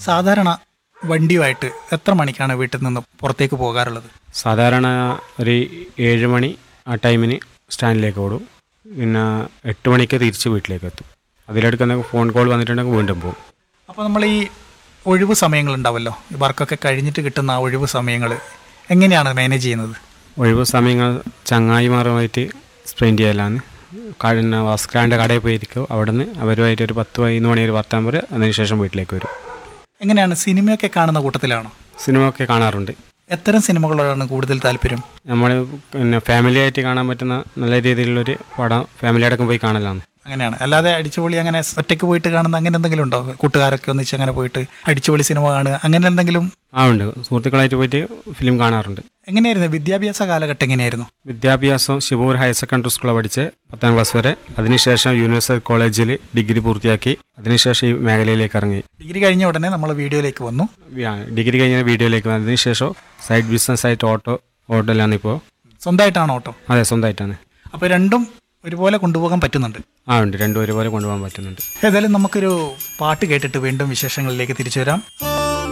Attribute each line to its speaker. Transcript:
Speaker 1: സാധാരണ വണ്ടിയുമായിട്ട് എത്ര മണിക്കാണ് വീട്ടിൽ നിന്ന് പുറത്തേക്ക് പോകാറുള്ളത്
Speaker 2: സാധാരണ ഒരു ഏഴ് മണി ആ ടൈമിന് സ്റ്റാൻഡിലേക്ക് ഓടും പിന്നെ എട്ട് മണിക്ക് തിരിച്ച് വീട്ടിലേക്ക് എത്തും അതിലെടുക്ക് എന്തെങ്കിലും ഫോൺ കോൾ വന്നിട്ടുണ്ടെങ്കിൽ വീണ്ടും പോകും
Speaker 1: അപ്പോൾ നമ്മൾ ഈ ഒഴിവ് സമയങ്ങളുണ്ടാവുമല്ലോ ഈ വർക്കൊക്കെ കഴിഞ്ഞിട്ട് കിട്ടുന്ന ആ ഒഴിവ് സമയങ്ങൾ എങ്ങനെയാണ് മാനേജ് ചെയ്യുന്നത്
Speaker 2: ഒഴിവ് സമയങ്ങൾ ചങ്ങായിമാരുമായിട്ട് സ്പെൻഡ് ചെയ്യലാണ് പിന്നെ വസ്ക്രാൻ്റെ കടയിൽ പോയിരിക്കും അവിടെ നിന്ന് അവരുമായിട്ട് ഒരു പത്ത് പതിനൊന്ന് മണി ഒരു വർത്താൻ പറയും അതിനുശേഷം വീട്ടിലേക്ക് വരും
Speaker 1: എങ്ങനെയാണ് സിനിമയൊക്കെ കാണുന്ന കൂട്ടത്തിലാണോ
Speaker 2: സിനിമ ഒക്കെ കാണാറുണ്ട്
Speaker 1: എത്തരം സിനിമകളോടാണ് കൂടുതൽ താല്പര്യം
Speaker 2: നമ്മൾ പിന്നെ ഫാമിലി ആയിട്ട് കാണാൻ പറ്റുന്ന നല്ല രീതിയിലുള്ളൊരു പടം ഫാമിലി അടക്കം പോയി കാണലാണ്
Speaker 1: അങ്ങനെയാണ് അല്ലാതെ അടിച്ചുപൊളി അങ്ങനെ ഒറ്റയ്ക്ക് പോയിട്ട് കാണുന്ന അങ്ങനെ എന്തെങ്കിലും ഉണ്ടോ കൂട്ടുകാരൊക്കെ ഒന്നിച്ച് അങ്ങനെ പോയിട്ട് അടിച്ചുപൊളി സിനിമ കാണുക അങ്ങനെ എന്തെങ്കിലും
Speaker 2: ആ ഉണ്ട് സുഹൃത്തുക്കളായിട്ട് പോയിട്ട് ഫിലിം കാണാറുണ്ട്
Speaker 1: എങ്ങനെയായിരുന്നു വിദ്യാഭ്യാസ കാലഘട്ടം എങ്ങനെയായിരുന്നു
Speaker 2: വിദ്യാഭ്യാസം ശിവൂർ ഹയർ സെക്കൻഡറി സ്കൂളിൽ പഠിച്ച് പത്താം ക്ലാസ് വരെ അതിനുശേഷം യൂണിവേഴ്സിറ്റി കോളേജിൽ ഡിഗ്രി പൂർത്തിയാക്കി അതിനുശേഷം ഈ മേഖലയിലേക്ക് ഇറങ്ങി
Speaker 1: ഡിഗ്രി കഴിഞ്ഞ ഉടനെ നമ്മൾ വീഡിയോയിലേക്ക് വന്നു
Speaker 2: ആ, ഡിഗ്രി കഴിഞ്ഞ വീഡിയോയിലേക്ക് വന്നു അതിനുശേഷം സൈഡ് ബിസിനസ് ആയിട്ട് ഓട്ടോ ഓട്ടോയിലാണ് ഇപ്പോൾ
Speaker 1: സ്വന്തമായിട്ടാണ് ഓട്ടോ
Speaker 2: അതെ സ്വന്തമായിട്ടാണ്
Speaker 1: അപ്പോൾ രണ്ടും ഒരുപോലെ കൊണ്ടുപോകാൻ പറ്റുന്നുണ്ട്
Speaker 2: ആ ഉണ്ട് രണ്ടും ഒരുപോലെ കൊണ്ടുപോകാൻ പറ്റുന്നുണ്ട്
Speaker 1: ഏതായാലും നമുക്കൊരു പാട്ട് കേട്ടിട്ട് വീണ്ടും വിശേഷങ്ങളിലേക്ക് തിരിച്ചു വരാം